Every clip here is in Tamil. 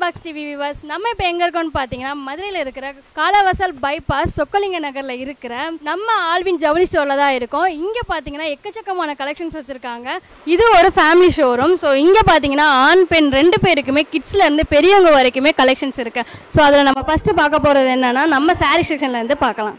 பாக்ஸ் டிவி விவர்ஸ் நம்ம இப்போ எங்கே இருக்கோம்னு பார்த்தீங்கன்னா மதுரையில் இருக்கிற காலவாசல் பைபாஸ் சொக்கலிங்க நகரில் இருக்கிற நம்ம ஆல்வின் ஜவுளி ஸ்டோரில் தான் இருக்கோம் இங்கே பார்த்தீங்கன்னா எக்கச்சக்கமான கலெக்ஷன்ஸ் வச்சுருக்காங்க இது ஒரு ஃபேமிலி ஷோரூம் ஸோ இங்கே பார்த்தீங்கன்னா ஆண் பெண் ரெண்டு பேருக்குமே கிட்ஸ்ல இருந்து பெரியவங்க வரைக்குமே கலெக்ஷன்ஸ் இருக்கு ஸோ அதில் நம்ம ஃபஸ்ட்டு பார்க்க போகிறது என்னன்னா நம்ம சாரீ செக்ஷன்ல இருந்து பார்க்கலாம்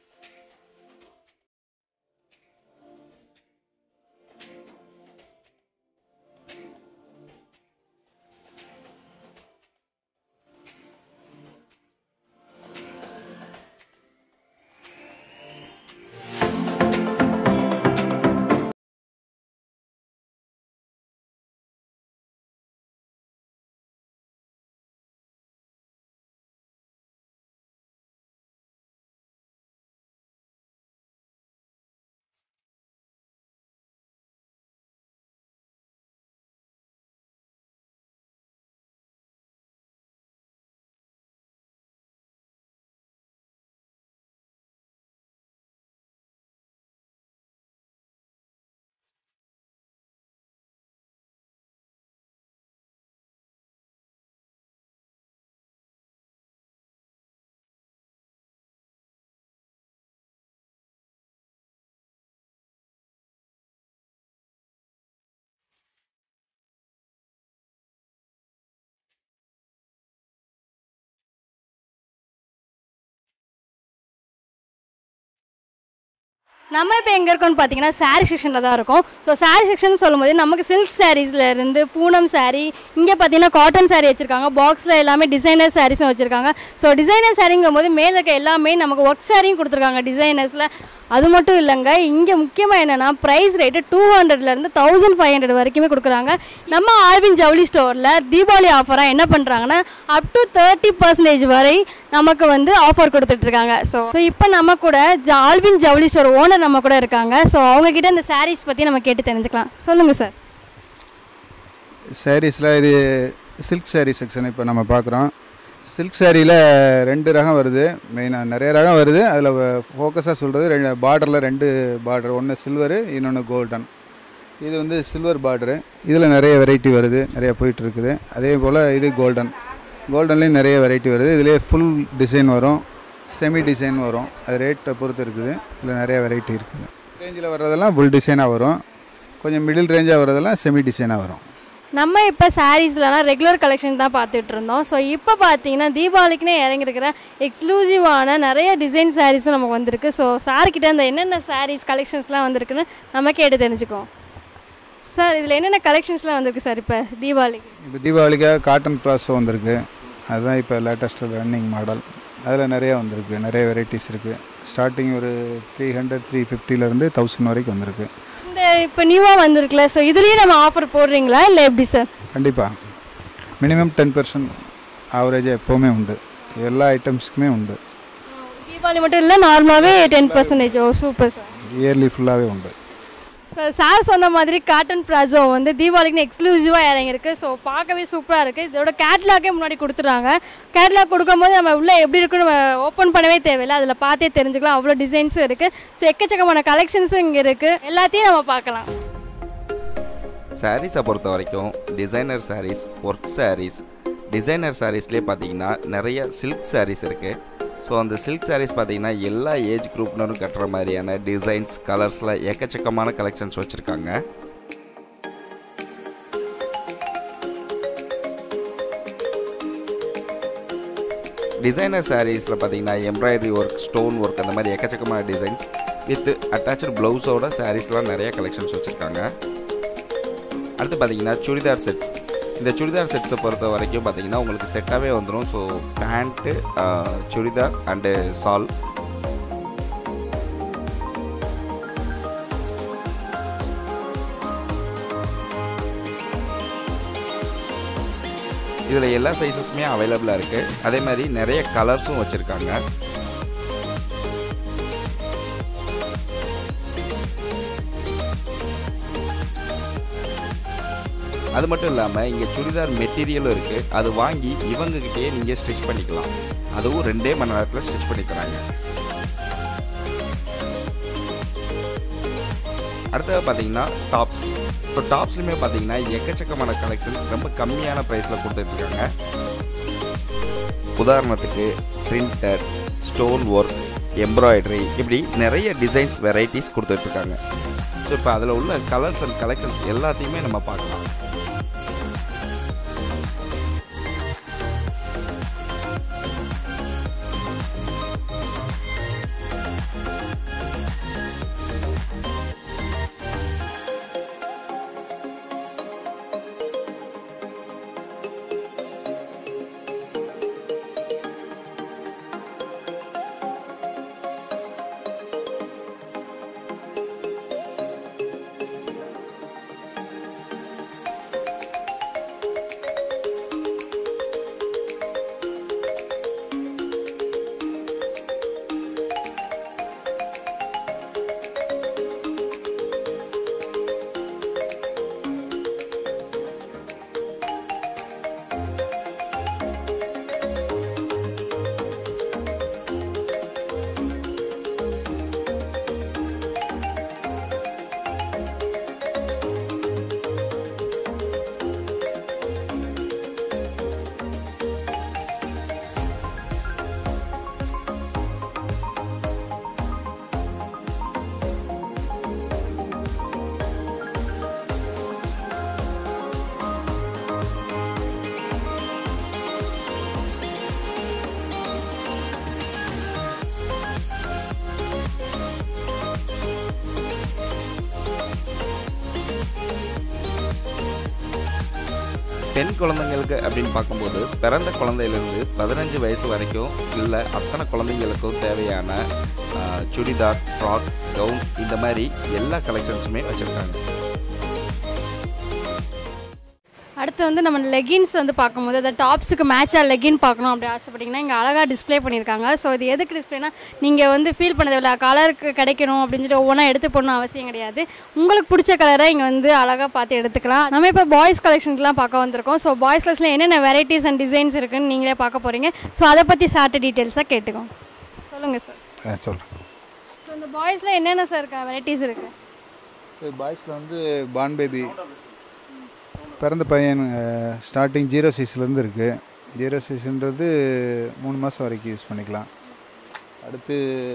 நம்ம இப்போ எங்கே இருக்கோம்னு பார்த்தீங்கன்னா சாரீ செக்ஷனில் தான் இருக்கோம் ஸோ சாரீ செக்ஷன் சொல்லும்போது நமக்கு சில்க் சாரீஸ்ல இருந்து பூனம் saree இங்கே பார்த்தீங்கன்னா காட்டன் saree வச்சுருக்காங்க பாக்ஸில் எல்லாமே டிசைனர் சாரீஸும் வச்சுருக்காங்க ஸோ டிசைனர் சாரீங்கும் போது மேலே இருக்க எல்லாமே நமக்கு ஒர்க் சாரியும் கொடுத்துருக்காங்க டிசைனர்ஸில் அது மட்டும் இல்லைங்க இங்கே முக்கியமாக என்னென்னா ப்ரைஸ் ரேட்டு டூ ஹண்ட்ரட்லேருந்து தௌசண்ட் ஃபைவ் ஹண்ட்ரட் வரைக்குமே கொடுக்குறாங்க நம்ம ஆல்வின் ஜவுளி ஸ்டோரில் தீபாவளி ஆஃபராக என்ன பண்ணுறாங்கன்னா அப் டு தேர்ட்டி பர்சன்டேஜ் வரை நமக்கு வந்து ஆஃபர் கொடுத்துட்ருக்காங்க ஸோ ஸோ இப்போ நம்ம கூட ஜ- ஆல்வின் ஜவுளி ஸ்டோர் ஓனர் நம்ம கூட இருக்காங்க ஸோ அவங்கக்கிட்ட இந்த சாரீஸ் பற்றி நம்ம கேட்டு தெரிஞ்சுக்கலாம் சொல்லுங்கள் சார் சாரீஸில் இது சில்க் saree செக்ஷன் இப்போ நம்ம பார்க்குறோம் சில்க் சாரியில் ரெண்டு ரகம் வருது மெயினாக நிறைய ரகம் வருது அதில் ஃபோக்கஸாக சொல்கிறது ரெண்டு பார்டரில் ரெண்டு பார்டர் ஒன்று சில்வரு இன்னொன்று கோல்டன் இது வந்து சில்வர் பார்டரு இதில் நிறைய வெரைட்டி வருது நிறைய போயிட்டு இருக்குது அதே போல் இது கோல்டன் கோல்டன்லேயும் நிறைய வெரைட்டி வருது இதுலேயே ஃபுல் டிசைன் வரும் செமி டிசைன் வரும் அது ரேட்டை பொறுத்து இருக்குது இதில் நிறைய வெரைட்டி இருக்குது ரேஞ்சில் வர்றதெல்லாம் ஃபுல் டிசைனாக வரும் கொஞ்சம் மிடில் ரேஞ்சாக வர்றதெல்லாம் செமி டிசைனாக வரும் நம்ம இப்போ சாரீஸ்லலாம் ரெகுலர் கலெக்ஷன் தான் பார்த்துட்டு இருந்தோம் ஸோ இப்போ பார்த்தீங்கன்னா தீபாவளிக்குனே இறங்கிருக்கிற எக்ஸ்க்ளூசிவான நிறைய டிசைன் சாரீஸும் நமக்கு வந்திருக்கு ஸோ சார்கிட்ட இந்த என்னென்ன சாரீஸ் கலெக்ஷன்ஸ்லாம் வந்திருக்குன்னு நம்ம கேட்டு தெரிஞ்சுக்குவோம் சார் இதில் என்னென்ன கலெக்ஷன்ஸ்லாம் வந்திருக்கு சார் இப்போ தீபாவளிக்கு இப்போ தீபாவளிக்காக காட்டன் ப்ராஸோ வந்திருக்கு அதுதான் இப்போ லேட்டஸ்ட் ரன்னிங் மாடல் அதில் நிறைய வந்திருக்கு நிறைய வெரைட்டிஸ் இருக்குது ஸ்டார்டிங் ஒரு த்ரீ ஹண்ட்ரட் த்ரீ ஃபிஃப்டிலேருந்து தௌசண்ட் வரைக்கும் வந்திருக்கு இந்த இப்போ நியூவாக வந்திருக்குல்ல ஸோ இதுலேயே நம்ம ஆஃபர் போடுறீங்களா இல்லை எப்படி சார் கண்டிப்பாக மினிமம் டென் பர்சன்ட் ஆவரேஜாக எப்போவுமே உண்டு எல்லா ஐட்டம்ஸுக்குமே உண்டு தீபாவளி மட்டும் இல்லை நார்மலாகவே ten percentage oh super sir early ஃபுல்லாகவே உண்டு சார் சார் சொன்ன மாதிரி காட்டன் ப்ராசோ வந்து தீபாவளிக்கு எக்ஸ்க்ளூசிவாக இறங்கியிருக்கு ஸோ பார்க்கவே சூப்பராக இருக்குது இதோட கேட்லாக்கே முன்னாடி கொடுத்துறாங்க கேட்லாக் கொடுக்கும்போது நம்ம உள்ளே எப்படி இருக்குன்னு நம்ம ஓப்பன் பண்ணவே தேவையில்லை அதில் பார்த்தே தெரிஞ்சுக்கலாம் அவ்வளோ டிசைன்ஸும் இருக்குது ஸோ எக்கச்சக்கமான கலெக்ஷன்ஸும் இங்கே இருக்குது எல்லாத்தையும் நம்ம பார்க்கலாம் சாரீஸை பொறுத்த வரைக்கும் designer saris work saris designer சாரீஸ்லேயே பார்த்தீங்கன்னா நிறைய சில்க் சாரீஸ் இருக்குது ஸோ அந்த சில்க் சாரீஸ் பார்த்தீங்கன்னா எல்லா ஏஜ் குரூப்னரும் கட்டுற மாதிரியான டிசைன்ஸ் கலர்ஸில் எக்கச்சக்கமான கலெக்ஷன்ஸ் வச்சுருக்காங்க டிசைனர் சாரீஸில் பார்த்தீங்கன்னா எம்ப்ராய்டரி ஒர்க் ஸ்டோன் ஒர்க் அந்த மாதிரி எக்கச்சக்கமான டிசைன்ஸ் வித் அட்டாச்சு ப்ளவுஸோட சாரீஸ்லாம் நிறைய கலெக்ஷன்ஸ் வச்சுருக்காங்க அடுத்து பார்த்தீங்கன்னா சுடிதார் செட்ஸ் இந்த சுடிதார் செட்ஸை பொறுத்த வரைக்கும் பார்த்தீங்கன்னா உங்களுக்கு செட்டாகவே வந்துடும் ஸோ பேண்ட்டு சுடிதார் அண்டு சால் இதில் எல்லா சைஸஸுமே அவைலபிளாக இருக்குது அதே மாதிரி நிறைய கலர்ஸும் வச்சுருக்காங்க அது மட்டும் இல்லாமல் இங்கே சுடிதார் மெட்டீரியலும் இருக்குது அது வாங்கி இவங்ககிட்டயே நீங்கள் ஸ்டிச் பண்ணிக்கலாம் அதுவும் ரெண்டே மணி நேரத்தில் ஸ்டிச் பண்ணி தராங்க அடுத்தது பார்த்தீங்கன்னா டாப்ஸ் இப்போ டாப்ஸ்லையுமே பார்த்தீங்கன்னா எக்கச்சக்கமான கலெக்ஷன்ஸ் ரொம்ப கம்மியான ப்ரைஸில் கொடுத்துட்ருக்காங்க உதாரணத்துக்கு பிரிண்டர் ஸ்டோன் ஒர்க் எம்ப்ராய்டரி இப்படி நிறைய டிசைன்ஸ் வெரைட்டிஸ் கொடுத்துட்ருக்காங்க ஸோ இப்போ அதில் உள்ள கலர்ஸ் அண்ட் கலெக்ஷன்ஸ் எல்லாத்தையுமே நம்ம பார்க்கலாம் பெண் குழந்தைங்களுக்கு அப்படின்னு பார்க்கும்போது பிறந்த குழந்தையிலேருந்து பதினஞ்சு வயசு வரைக்கும் இல்லை அத்தனை குழந்தைங்களுக்கும் தேவையான ஆஹ், சுடிதார் ஃப்ராக் கவுன் இந்த மாதிரி எல்லா கலெக்ஷன்ஸுமே வச்சுருக்காங்க அடுத்து வந்து நம்ம லெகின்ஸ் வந்து பார்க்கும்போது அந்த டாப்ஸுக்கு மேட்சாக லெகின் பார்க்கணும் அப்படி ஆசைப்பட்டீங்கன்னா இங்கே அழகாக டிஸ்ப்ளே பண்ணியிருக்காங்க ஸோ இது எதுக்கு டிஸ்ப்ளேனா நீங்கள் வந்து ஃபீல் பண்ணதில்ல கலருக்கு கிடைக்கணும் அப்படின்னு சொல்லி ஒவ்வொன்றா எடுத்து போடணும் அவசியம் கிடையாது உங்களுக்கு பிடிச்ச கலரை இங்கே வந்து அழகாக பார்த்து எடுத்துக்கலாம் நம்ம இப்போ பாய்ஸ் கலெக்ஷன்ஸ்லாம் பார்க்க வந்திருக்கோம் ஸோ பாய்ஸ் கலெக்ஷனில் என்னென்ன வெரைட்டிஸ் அண்ட் டிசைன்ஸ் இருக்குன்னு நீங்களே பார்க்க போகிறீங்க ஸோ அதை பற்றி சார்ட்டு டீட்டெயில்ஸாக கேட்டுக்கோங்க சொல்லுங்கள் சார் சொல்கிறேன் ஸோ இந்த பாய்ஸில் என்னென்ன சார் இருக்கா வெரைட்டிஸ் இருக்குது பாய்ஸில் வந்து பான் பேபி பிறந்த பையன் ஸ்டார்டிங் ஜீரோ சைஸ்லேருந்து இருக்குது ஜீரோ சைஸ்ன்றது மூணு மாதம் வரைக்கும் யூஸ் பண்ணிக்கலாம் அடுத்து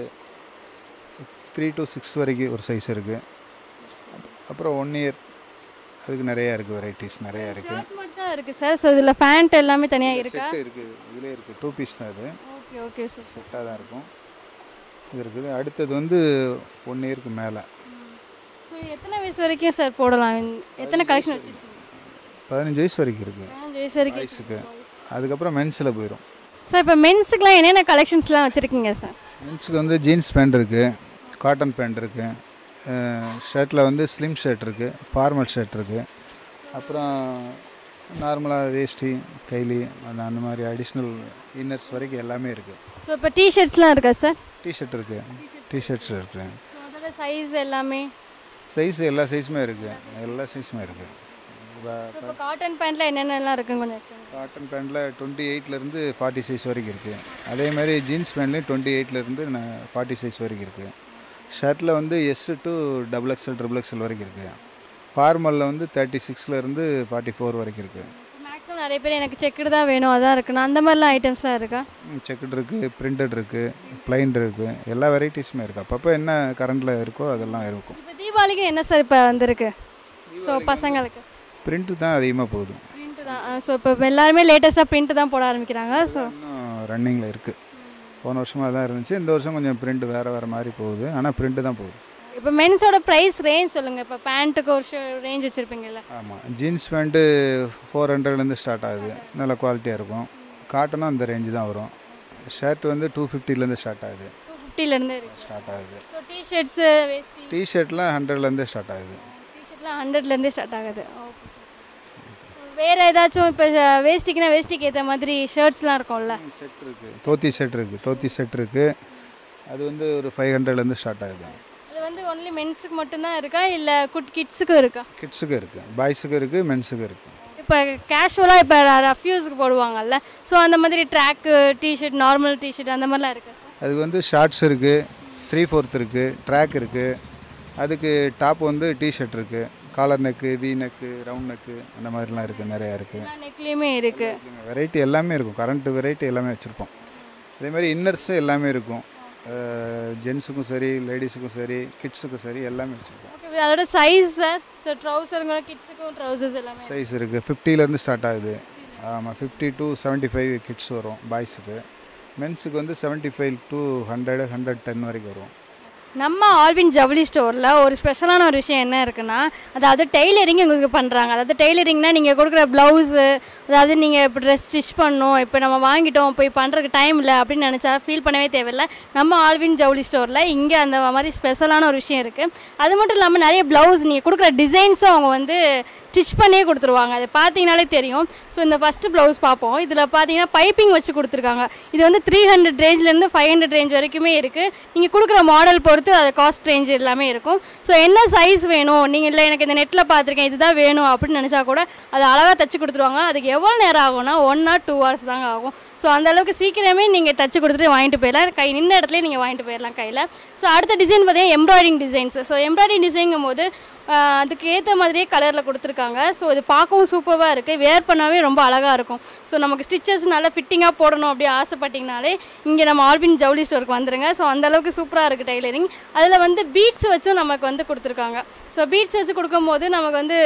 த்ரீ டு சிக்ஸ் வரைக்கும் ஒரு சைஸ் இருக்குது அப்புறம் ஒன் இயர் அதுக்கு நிறையா இருக்குது வெரைட்டிஸ் நிறையா இருக்குது ஷர்ட் மட்டும் தான் இருக்குது சார் ஸோ இதில் பேண்ட் எல்லாமே தனியாக இருக்கா செட்டு இருக்குது இதிலே இருக்குது டூ பீஸ் தான் இது ஓகே ஓகே சார் செட்டாக தான் இருக்கும் இது இருக்குது அடுத்தது வந்து ஒன் இயருக்கு மேலே ஸோ எத்தனை வயசு வரைக்கும் சார் போடலாம் எத்தனை கலெக்ஷன் வச்சுருக்கீங்க பதினஞ்சு வயசு வரைக்கும் இருக்குது பதினஞ்சு வயசு வரைக்கும் பாய்ஸுக்கு அதுக்கப்புறம் மென்ஸில் போயிடும் சார் இப்போ மென்ஸுக்குலாம் என்னென்ன கலெக்ஷன்ஸ்லாம் வச்சுருக்கீங்க சார் மென்ஸுக்கு வந்து ஜீன்ஸ் பேண்ட் இருக்குது காட்டன் பேண்ட் இருக்குது ஷர்ட்டில் வந்து ஸ்லிம் ஷர்ட் இருக்குது ஃபார்மல் ஷர்ட் இருக்குது அப்புறம் நார்மலாக வேஷ்டி கைலி அந்த அந்த மாதிரி அடிஷ்னல் இன்னர்ஸ் வரைக்கும் எல்லாமே இருக்குது ஸோ இப்போ டிஷர்ட்ஸ்லாம் இருக்கா சார் டிஷர்ட் இருக்குது டிஷர்ட்ஸ் இருக்குது ஸோ அதோட சைஸ் எல்லாமே சைஸ் எல்லா சைஸுமே இருக்குது எல்லா சைஸுமே இருக்குது ஸோ இப்போ காட்டன் பேண்ட்டில் என்னென்னலாம் இருக்குன்னு கொஞ்சம் explain காட்டன் பேண்ட்டில் டுவெண்ட்டி எயிட்லேருந்து ஃபார்ட்டி சைஸ் வரைக்கும் இருக்குது அதே மாதிரி ஜீன்ஸ் பேண்ட்லேயும் டுவெண்ட்டி எயிட்லேருந்து ஃபார்ட்டி சைஸ் வரைக்கும் இருக்குது ஷர்ட்டில் வந்து S to double XL triple XL வரைக்கும் இருக்குது ஃபார்மலில் வந்து தேர்ட்டி சிக்ஸ்லேருந்து ஃபார்ட்டி ஃபோர் வரைக்கும் இருக்குது மேக்ஸிமம் நிறைய பேர் எனக்கு செக்குடு தான் வேணும் அதான் இருக்குண்ணா அந்த மாதிரிலாம் ஐட்டம்ஸ்லாம் இருக்கா செக்குட் இருக்குது பிரிண்டட் இருக்குது பிளைன் இருக்குது எல்லா வெரைட்டிஸுமே இருக்குது அப்பப்போ என்ன கரண்டில் இருக்கோ அதெல்லாம் இருக்கும் இப்போ தீபாவளிக்கு என்ன சார் இப்போ வந்திருக்கு ஸோ பசங்களுக்கு பிரிண்ட்டு தான் அதிகமாக போகுது பிரிண்ட் தான் ஸோ இப்போ எல்லாருமே லேட்டஸ்ட்டாக பிரிண்ட் தான் போட ஆரம்பிக்கிறாங்க ஸோ இன்னும் ரன்னிங்கில் இருக்குது போன வருஷமாக தான் இருந்துச்சு இந்த வருஷம் கொஞ்சம் பிரிண்ட் வேறு வேறு மாதிரி போகுது ஆனால் பிரிண்ட்டு தான் போகுது இப்போ மென்ஸோட ப்ரைஸ் ரேஞ்ச் சொல்லுங்கள் இப்போ பேண்ட்டுக்கு ஒரு ரேஞ்ச் வச்சுருப்பீங்கல்ல ஆமாம் ஜீன்ஸ் பேண்ட்டு ஃபோர் ஹண்ட்ரட்லேருந்து ஸ்டார்ட் ஆகுது நல்ல குவாலிட்டியாக இருக்கும் காட்டனும் அந்த ரேஞ்சு தான் வரும் ஷர்ட் வந்து டூ ஃபிஃப்டிலேருந்து ஸ்டார்ட் ஆகுது டூ ஃபிஃப்டிலேருந்து இருக்குது ஸ்டார்ட் ஆகுது ஸோ டிஷர்ட்ஸு வேஷ்டி டிஷர்ட்லாம் ஹண்ட்ரட்லேருந்து ஸ்டார்ட் ஆகுது டிஷர்ட்லாம் ஹண்ட்ரட்லேருந்தே ஸ்டார்ட் ஆகுது ஓகே வேறு ஏதாச்சும் இப்போ வேஷ்டிக்குனா வேஷ்டிக்கு ஏற்ற மாதிரி ஷர்ட்ஸ்லாம் இருக்கும்ல செட் இருக்குது தோத்தி செட் இருக்குது தோத்தி செட் இருக்குது அது வந்து ஒரு ஃபைவ் ஹண்ட்ரட்லேருந்து ஸ்டார்ட் ஆகுது அது வந்து ஒன்லி மென்ஸுக்கு மட்டும்தான் இருக்கா இல்லை குட் கிட்ஸுக்கும் இருக்கா கிட்ஸுக்கு இருக்குது பாய்ஸுக்கு இருக்குது மென்ஸுக்கு இருக்குது இப்போ கேஷுவலாக இப்போ ரஃப்யூஸ்க்கு போடுவாங்கல்ல ஸோ அந்த மாதிரி ட்ராக்கு டிஷர்ட் நார்மல் டிஷர்ட் அந்த மாதிரிலாம் இருக்கா சார் அதுக்கு வந்து ஷார்ட்ஸ் இருக்குது த்ரீ ஃபோர்த் இருக்குது ட்ராக் இருக்குது அதுக்கு டாப் வந்து டிஷர்ட் இருக்குது collar neck V neck round neck அந்த மாதிரிலாம் இருக்குது நிறையா இருக்குது எல்லா நெக்லேயுமே இருக்குது வெரைட்டி எல்லாமே இருக்கும் கரண்ட் வெரைட்டி எல்லாமே வச்சுருப்போம் அதே மாதிரி இன்னர்ஸும் எல்லாமே இருக்கும் ஜென்ஸுக்கும் சரி லேடிஸுக்கும் சரி கிட்ஸுக்கும் சரி எல்லாமே வச்சுருப்போம் ஓகே அதோட சைஸ் சார் ஸோ ட்ரௌசருங்க கிட்ஸுக்கும் ட்ரௌசர்ஸ் எல்லாமே சைஸ் இருக்குது ஃபிஃப்டிலேருந்து ஸ்டார்ட் ஆகுது ஆமாம் fifty to seventy five kids வரும் பாய்ஸுக்கு மென்ஸுக்கு வந்து seventy five to hundred hundred ten வரைக்கும் வரும் நம்ம ஆல்வின் ஜவுளி ஸ்டோரில் ஒரு ஸ்பெஷலான ஒரு விஷயம் என்ன இருக்குன்னா அதாவது டெய்லரிங் உங்களுக்கு பண்ணுறாங்க அதாவது டெய்லரிங்னா நீங்கள் கொடுக்குற ப்ளவுஸு அதாவது நீங்கள் இப்போ ட்ரெஸ் ஸ்டிச் பண்ணணும் இப்போ நம்ம வாங்கிட்டோம் போய் பண்ணுறதுக்கு டைம் இல்லை அப்படின்னு நினச்சா ஃபீல் பண்ணவே தேவையில்லை நம்ம ஆல்வின் ஜவுளி ஸ்டோரில் இங்கே அந்த மாதிரி ஸ்பெஷலான ஒரு விஷயம் இருக்குது அது மட்டும் இல்லாமல் நிறைய ப்ளவுஸ் நீங்கள் கொடுக்குற டிசைன்ஸும் அவங்க வந்து ஸ்டிச் பண்ணியே கொடுத்துருவாங்க அது பார்த்தீங்கனாலே தெரியும் ஸோ இந்த ஃபஸ்ட்டு ப்ளவுஸ் பார்ப்போம் இதில் பார்த்தீங்கன்னா பைப்பிங் வச்சு கொடுத்துருக்காங்க இது வந்து த்ரீ ஹண்ட்ரட் ரேஞ்ச்லேருந்து ஃபைவ் ஹண்ட்ரட் ரேஞ்ச் வரைக்குமே இருக்குது நீங்கள் கொடுக்குற மாடல் பொறுத்து அது காஸ்ட் ரேஞ்ச் எல்லாமே இருக்கும் ஸோ என்ன சைஸ் வேணும் நீங்கள் இல்லை எனக்கு இந்த நெட்டில் பார்த்துருக்கேன் இதுதான் வேணும் அப்படின்னு நினச்சா கூட அது அழகாக தச்சு கொடுத்துருவாங்க அதுக்கு எவ்வளோ நேரம் ஆகும்னா ஒன் ஆர் டூ ஹவர்ஸ் தாங்க ஆகும் ஸோ அந்த அளவுக்கு சீக்கிரமே நீங்கள் தச்சு கொடுத்துட்டு வாங்கிட்டு போயிடலாம் கை நின்ன இடத்துலயே நீங்கள் வாங்கிட்டு போயிடலாம் கையில் ஸோ அடுத்த டிசைன் பார்த்தீங்கன்னா எம்ப்ராய்டிங் டிசைன்ஸ் ஸோ எம்ப்ராய்டிங் டிசைங்கும் போது ஆஹ் அதுக்கு ஏற்ற மாதிரியே கலரில் கொடுத்துருக்காங்க ஸோ இது பார்க்கவும் சூப்பராக இருக்குது வேர் பண்ணவே ரொம்ப அழகாக இருக்கும் ஸோ நமக்கு ஸ்டிச்சஸ் நல்லா ஃபிட்டிங்காக போடணும் அப்படி ஆசைப்பட்டீங்கனாலே இங்கே நம்ம ஆல்பின் ஜவுளி ஸ்டோருக்கு வந்துருங்க ஸோ அந்த அளவுக்கு சூப்பராக இருக்குது டைலரிங் அதில் வந்து பீட்ஸ் வச்சும் நமக்கு வந்து கொடுத்துருக்காங்க ஸோ பீட்ஸ் வச்சு கொடுக்கும்போது நமக்கு வந்து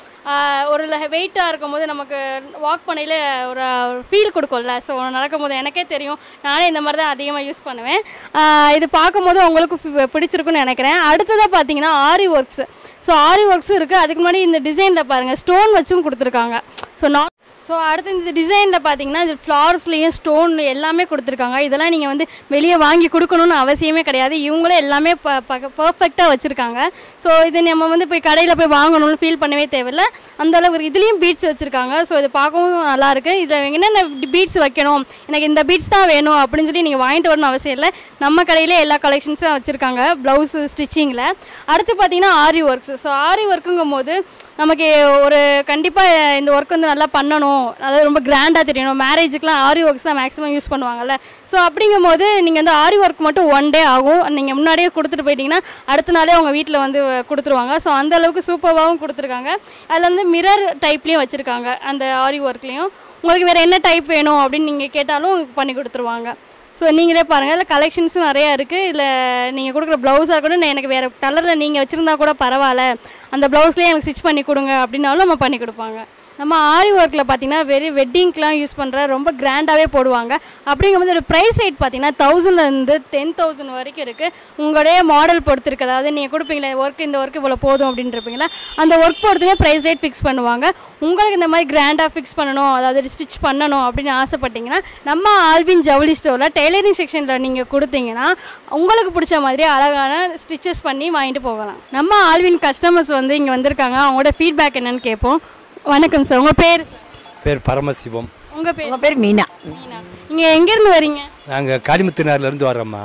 ஆஹ் ஒரு வெயிட்டாக இருக்கும் போது நமக்கு வாக் பண்ணையில் ஒரு ஃபீல் கொடுக்கும்ல ஸோ நடக்கும் போது எனக்கே தெரியும் நானே இந்த மாதிரி தான் அதிகமாக யூஸ் பண்ணுவேன் ஆஹ் இது பார்க்கும்போது உங்களுக்கு பி- பிடிச்சிருக்குன்னு நினைக்கிறேன் அடுத்ததாக பார்த்தீங்கன்னா aari works so aari works இருக்குது அதுக்கு முன்னாடி இந்த டிசைனில் பாருங்கள் ஸ்டோன் வச்சும் கொடுத்துருக்காங்க ஸோ நான் ஸோ அடுத்து இந்த டிசைனில் பார்த்தீங்கன்னா இது ஃப்ளார்ஸ்லேயும் ஸ்டோன் எல்லாமே கொடுத்துருக்காங்க இதெல்லாம் நீங்கள் வந்து வெளியே வாங்கி கொடுக்கணும்னு அவசியமே கிடையாது இவங்களே எல்லாமே ப பர்ஃபெக்டாக வச்சுருக்காங்க ஸோ இது நம்ம வந்து போய் கடையில் போய் வாங்கணும்னு ஃபீல் பண்ணவே தேவையில்ல அந்த அளவுக்கு இருக்கு. இதுலேயும் பீட்ஸ் வச்சுருக்காங்க ஸோ இது பார்க்கவும் நல்லா இருக்கு இதில் என்னென்ன பீட்ஸ் வைக்கணும் எனக்கு இந்த பீட்ஸ் தான் வேணும் அப்படின்னு சொல்லி நீங்கள் வாங்கிட்டு வரணும் அவசியம் இல்லை நம்ம கடையிலே எல்லா கலெக்ஷன்ஸும் வச்சுருக்காங்க ப்ளவுஸ் ஸ்டிச்சிங்கில் அடுத்து பார்த்தீங்கன்னா ஆரி ஒர்க்ஸ் ஸோ ஆரி ஒர்க்குங்கும் போது நமக்கு ஒரு கண்டிப்பாக இந்த ஒர்க் வந்து நல்லா பண்ணணும் அதாவது ரொம்ப கிராண்டாக தெரியணும் மேரேஜுக்குலாம் ஆரி ஒர்க்ஸ் தான் மேக்ஸிமம் யூஸ் பண்ணுவாங்கல்ல ஸோ அப்படிங்கும்போது நீங்கள் வந்து ஆரி ஒர்க் மட்டும் ஒன் டே ஆகும் நீங்கள் முன்னாடியே கொடுத்துட்டு போயிட்டீங்கன்னா அடுத்த நாளே உங்கள் வீட்டில் வந்து கொடுத்துருவாங்க ஸோ அந்த அளவுக்கு சூப்பராகவும் கொடுத்துருக்காங்க அதில் வந்து மிரர் டைப்லேயும் வச்சுருக்காங்க அந்த ஆரி ஒர்க்லேயும் உங்களுக்கு வேறு என்ன டைப் வேணும் அப்படின்னு நீங்கள் கேட்டாலும் பண்ணி கொடுத்துருவாங்க ஸோ நீங்களே பாருங்கள் இதில் கலெக்ஷன்ஸும் நிறையா இருக்குது இதில் நீங்கள் கொடுக்குற ப்ளவுஸாக இருக்கட்டும் நான் எனக்கு வேறு கலரில் நீங்கள் வச்சுருந்தா கூட பரவாயில்ல அந்த ப்ளவுஸ்லேயே எனக்கு ஸ்டிச் பண்ணி கொடுங்க அப்படின்னாலும் நம்ம பண்ணி கொடுப்பாங்க நம்ம ஆரி ஒர்க்கில் பார்த்தீங்கன்னா வெரி வெட்டிங்க்கெலாம் யூஸ் பண்ணுற ரொம்ப கிராண்டாகவே போடுவாங்க அப்படிங்கும்போது ஒரு ப்ரைஸ் ரேட் பார்த்தீங்கன்னா தௌசண்ட்லேருந்து டென் தௌசண்ட் வரைக்கும் இருக்குது உங்களுடைய மாடல் பொறுத்து இருக்குது அதாவது நீங்கள் கொடுப்பீங்களே ஒர்க் இந்த ஒர்க் இவ்வளோ போதும் அப்படின்னு இருப்பீங்களா அந்த ஒர்க் பொறுத்துமே ப்ரைஸ் ரேட் ஃபிக்ஸ் பண்ணுவாங்க உங்களுக்கு இந்த மாதிரி கிராண்டாக ஃபிக்ஸ் பண்ணணும் அதாவது ஸ்டிச் பண்ணணும் அப்படின்னு ஆசைப்பட்டீங்கன்னா நம்ம ஆல்வின் ஜவுளி ஸ்டோரில் டெய்லரிங் செக்ஷனில் நீங்கள் கொடுத்தீங்கன்னா உங்களுக்கு பிடிச்ச மாதிரி அழகான ஸ்டிச்சஸ் பண்ணி வாங்கிட்டு போகலாம் நம்ம ஆல்வின் கஸ்டமர்ஸ் வந்து இங்கே வந்திருக்காங்க அவங்களோட ஃபீட்பேக் என்னன்னு கேட்போம் வணக்கம் சார் உங்கள் பேர் சார் பேர் பரமசிவம் உங்கள் பேர் உங்கள் பேர் மீனா நீங்கள் எங்கேருந்து வரீங்க நாங்கள் காளிமுத்துனார்லேருந்து வர்றோம்மா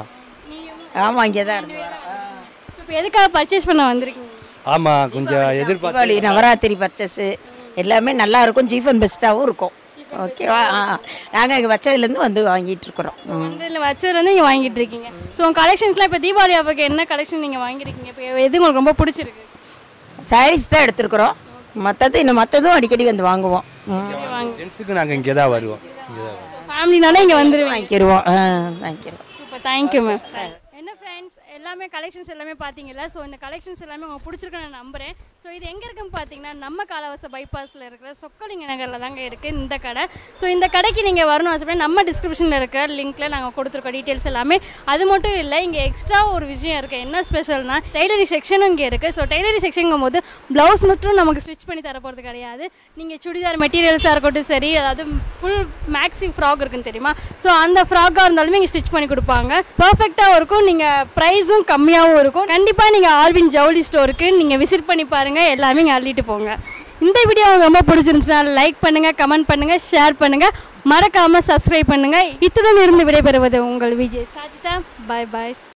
ஆமாம் இங்கே தான் இருந்து வரோம் ஸோ இப்போ எதுக்காக பர்ச்சேஸ் பண்ண வந்திருக்கீங்க ஆமாம் கொஞ்சம் தீபாவளி எதிர்பார்த்து நவராத்திரி பர்ச்சேஸு எல்லாமே நல்லா இருக்கும் சீப் அண்ட் பெஸ்ட்டாகவும் இருக்கும் ஓகேவா ஆ நாங்கள் இங்கே வச்சதுலேருந்து வந்து வாங்கிட்டு இருக்கிறோம் ம். வந்து இதில் வச்சதுலேருந்து நீங்கள் வாங்கிட்டு இருக்கீங்க ஸோ உங்கள் கலெக்ஷன்ஸ்லாம் இப்போ தீபாவளி அப்போக்கு என்ன கலெக்ஷன் நீங்கள் வாங்கியிருக்கீங்க இப்போ எது உங்களுக்கு ரொம்ப பிடிச்சிருக்கு சாரீஸ் தான் எடுத்துருக்குறோம் மற்றது இன்னும் மற்றதும் அடிக்கடி வந்து வாங்குவோம் ம். ஜென்ஸுக்கு நாங்கள் இங்கே தான் வருவோம் இங்கே தான் வருவோம் ஃபேமிலினால இங்கே வந்துருவீங்க வாங்கிக்கிடுவோம் ஆ வாங்கிக்கிடுவோம் சூப்பர் தேங்க்யூ மேம் என்ன ஃப்ரெண்ட்ஸ் எல்லாமே கலெக்ஷன்ஸ் எல்லாமே பார்த்தீங்கல்ல ஸோ இந்த கலெக்ஷன்ஸ் எல்லாமே உங்களுக்கு பிடிச்சிருக்குன்னு நான் நம்புறேன் ஸோ இது எங்கே இருக்குன்னு பார்த்தீங்கன்னா நம்ம காலவாச பைபாஸில் இருக்கிற சொக்கலிங்க நகரில் தாங்க இருக்குது இந்த கடை ஸோ இந்த கடைக்கு நீங்கள் வரணும் ஆசைப்பட நம்ம டிஸ்கிரிப்ஷனில் இருக்க லிங்க்கில் நாங்கள் கொடுத்துருக்கோம் டீட்டெயில்ஸ் எல்லாமே அது மட்டும் இல்லை இங்கே எக்ஸ்ட்ரா ஒரு விஷயம் இருக்குது என்ன ஸ்பெஷல்னா டெய்லரிங் செக்ஷனும் இங்கே இருக்குது ஸோ டெய்லரிங் செக்ஷனுங்கும் போது ப்ளவுஸ் மட்டும் நமக்கு ஸ்டிச் பண்ணி தர போகிறது கிடையாது நீங்கள் சுடிதார் மெட்டீரியல்ஸாக இருக்கட்டும் சரி அதாவது ஃபுல் மேக்ஸி ஃப்ராக் இருக்குன்னு தெரியுமா ஸோ அந்த ஃப்ராக்காக இருந்தாலுமே இங்கே ஸ்டிச் பண்ணி கொடுப்பாங்க பர்ஃபெக்டாகவும் இருக்கும் நீங்கள் ப்ரைஸும் கம்மியாகவும் இருக்கும் கண்டிப்பாக நீங்கள் ஆல்வின் ஜவுளி ஸ்டோருக்கு நீங்கள் விசிட் பண்ணி பாருங்கள் எல்லாமே இங்கே அள்ளிட்டு போங்க இந்த வீடியோ உங்களுக்கு ரொம்ப பிடிச்சிருந்துச்சுன்னா லைக் பண்ணுங்கள் கமெண்ட் பண்ணுங்கள் ஷேர் பண்ணுங்கள் மறக்காமல் சப்ஸ்கிரைப் பண்ணுங்கள் இத்துடன் இருந்து விடைபெறுவது உங்கள் விஜய் சாஜிதா பாய் பாய்